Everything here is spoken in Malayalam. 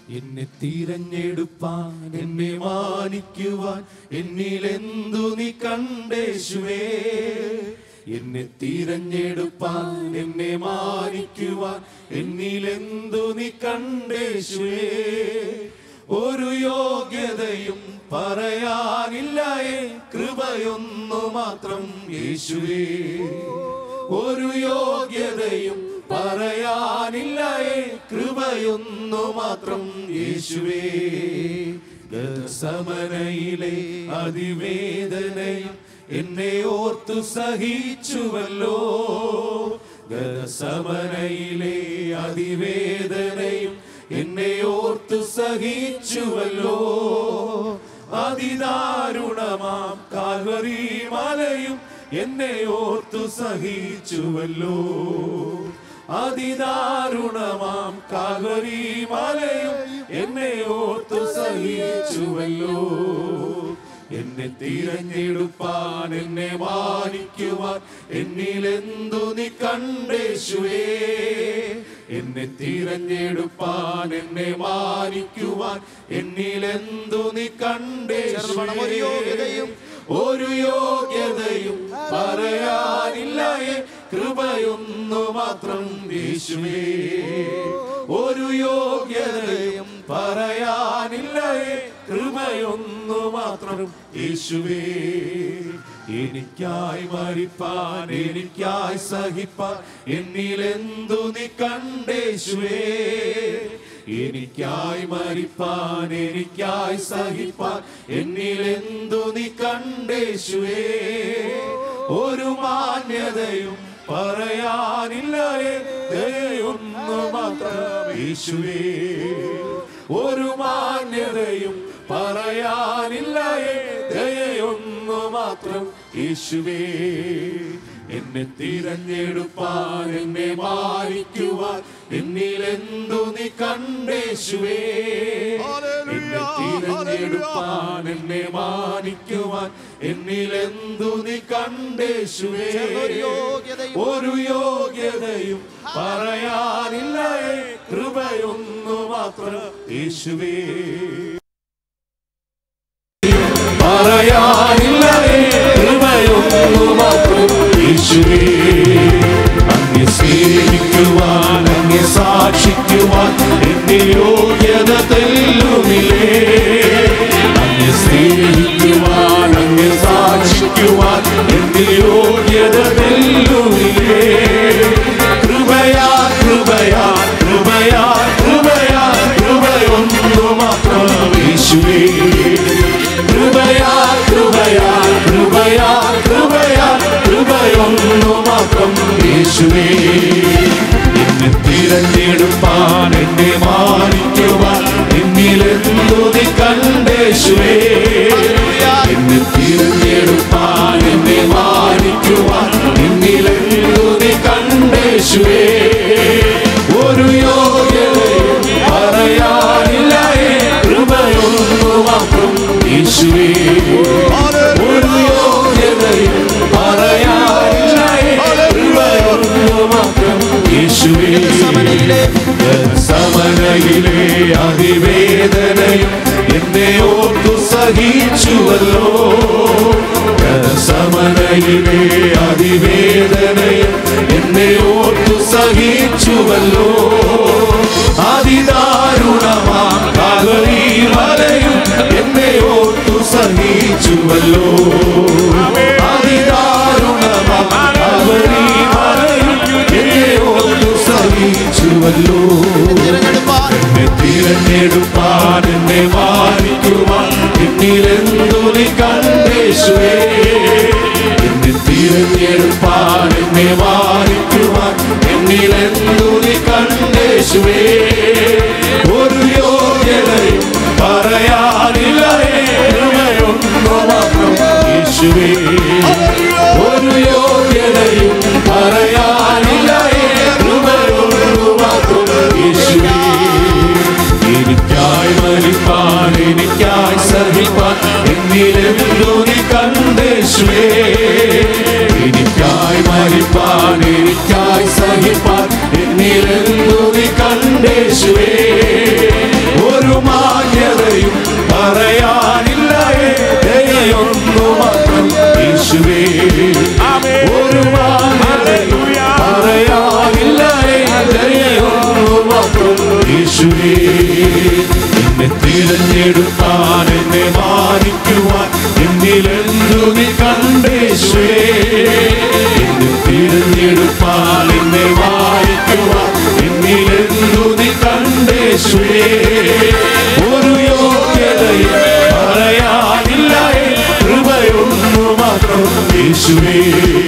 എന്നെ തിരഞ്ഞെടുപ്പാൻ എന്നെ മാനിക്കുവാൻ എന്നിലെന്തു നീ കണ്ടേശുവേ എന്നെ തിരഞ്ഞെടുപ്പാൻ എന്നെ മാനിക്കുവാൻ എന്നിലെന്തു നീ കണ്ടേശുവേ ഒരു യോഗ്യതയും പറയാനില്ലായേ കൃപയൊന്നു മാത്രം യേശുവേ ഒരു യോഗ്യതയും പറയാനില്ലായേ കൃപയൊന്നു മാത്രം യേശുവേ ഗസമനയിലെ അതിവേദനയും എന്നെ ഓർത്തു സഹിച്ചുവല്ലോ ഗസമനയിലെ അതിവേദനയും എന്നെ ഓർത്തു സഹിച്ചുവല്ലോ അതിദാരുണമാം കാൽവരി മലയും എന്നെ ഓർത്തു സഹിച്ചുവല്ലോ അതിദാരുണമാം കാൽവരി മലയും എന്നെ ഓർത്തു സഹിച്ചുവല്ലോ എന്നെ തിരഞ്ഞെടുപ്പാൻ എന്നെ മാനിക്കുവാൻ എന്നിലെന്തു നീ കണ്ടേശുവേ എന്നെ തിരഞ്ഞെടുപ്പാൻ എന്നെ മാനിക്കുവാൻ എന്നിലെന്തു നീ ചെറുപണം ഒരു യോഗ്യതയും കണ്ടേശുവേ ഒരു യോഗ്യതയും പറയാനില്ലായേ കൃപയൊന്നു മാത്രം യേശുവേ ഒരു യോഗ്യതയും പറയാനില്ലായേ കൃപയൊന്നു മാത്രം യേശുവേ എനിക്കായി മരിപ്പാൻ എനിക്കായി സഹിപ്പാൻ എന്നിലെന്തു നീ കണ്ടേശുവേ എനിക്കായി മരിപ്പാൻ എനിക്കായി സഹിപ്പാൻ എന്നിലെന്തു നീ കണ്ടേശുവേ ഒരു മാന്യതയും പറയാനില്ലേ ദയൊന്നു മാത്രം യേശുവേ ഒരു മാന്യതയും പറയാനില്ലേ ദയൊന്നു മാത്രം യേശുവേ എന്നെ തിരഞ്ഞെടുപ്പാൻ എന്നെ മാനിക്കുവാൻ എന്നിലെന്തു നീ കണ്ടേശുവേ എന്നെ തിരഞ്ഞെടുപ്പാൻ എന്നെ മാനിക്കുവാൻ എന്നിലെന്തു നീ കണ്ടേശുവേ ഒരു യോഗ്യതയും ഒരു യോഗ്യതയും പറയാനില്ല കൃപയൊന്നു മാത്രം യേശുവേ പറയാനില്ല കൃപയൊന്നു മാത്രം യേശുവേ അങ്ങെ സേവിക്കുവാൻ അങ്ങെ സാക്ഷിക്കുവാൻ എന്റെ യോഗ്യത തെല്ലുമില്ലേ അങ്ങെ സ്നേഹിക്കുവാൻ അങ്ങെ സാക്ഷിക്കുവാൻ എന്റെ യോഗ്യത തെല്ലുമില്ലേ കൃപയാ കൃപയാ കൃപയാ കൃപയാ കൃപയൊന്നു മാത്രം യേശുവേ കൃപയാ കൃപയാ കൃപയാ കൃപയാ കൃപയൊന്നു മാത്രം യേശുവേ എന്നെ തിരഞ്ഞെടുപ്പാൻ എന്നെ മാനിക്കുവാൻ എന്നിലെന്തു നീ കണ്ടേശുവേ എന്നെ തിരഞ്ഞെടുപ്പാൻ എന്നെ മാനിക്കുവാൻ എന്നിലെന്തു നീ കണ്ടേശുവേ ഒരു യോഗ്യതയും പറയാനില്ല കൃപയൊന്നു മാത്രം യേശുവേ ഒരു യോഗ്യതയും പറയാനില്ല കൃപയൊന്നു മാത്രം യേശുവേ സമനയിലെ അതിവേദനയും എന്നെ ഓർത്തു സഹിച്ചുവല്ലോ സമനയിലെ അതിവേദനയും എന്നെ ഓർത്തു സഹിച്ചുവല്ലോ അതിദാരുണമാം കാലറി മലയും എന്നെ ഓർത്തു സഹിച്ചുവല്ലോ അതിദാരുണമാം കാലറി മലയും എന്നെ ഓർത്തു സഹിച്ചുവല്ലോ തിരഞ്ഞെടുപ്പാൻ എന്നെ തിരഞ്ഞെടുപ്പാൻ എന്നെ മാനിക്കുവാൻ എന്നിലെന്തു നീ കണ്ടേശുവേ എന്നെ തിരഞ്ഞെടുപ്പാൻ എന്നെ മാനിക്കുവാൻ എന്നിലെന്തു നീ കണ്ടേശുവേ ഒരു യോഗ്യതയും പറയാനില്ല കൃപയൊന്നു മാത്രം യേശുവേ ഒരു യോഗ്യതയും പറയാനില്ല കൃപയൊന്നു മാത്രം യേശുവേ എനിക്കായി മരിപ്പാൻ എനിക്കായി സഹിപ്പാൻ എന്നിലെന്തോ നീ കണ്ടേശുവേ എനിക്കായി മരിപ്പാൻ എനിക്കായി സഹിപ്പാൻ എന്നിലെന്തോ നീ കണ്ടേശുവേ ഒരു മാത്രം യേശുവേ എന്നെ തിരഞ്ഞെടുപ്പാൻ എന്നെ മാനിക്കുവാൻ എന്നിലെന്തു നീ കണ്ടേശുവേ എന്നെ തിരഞ്ഞെടുപ്പാൻ എന്നെ മാനിക്കുവാൻ എന്നിലെന്തു നീ കണ്ടേശുവേ ഒരു യോഗ്യതയും പറയാനില്ല കൃപയൊന്നു മാത്രം യേശുവേ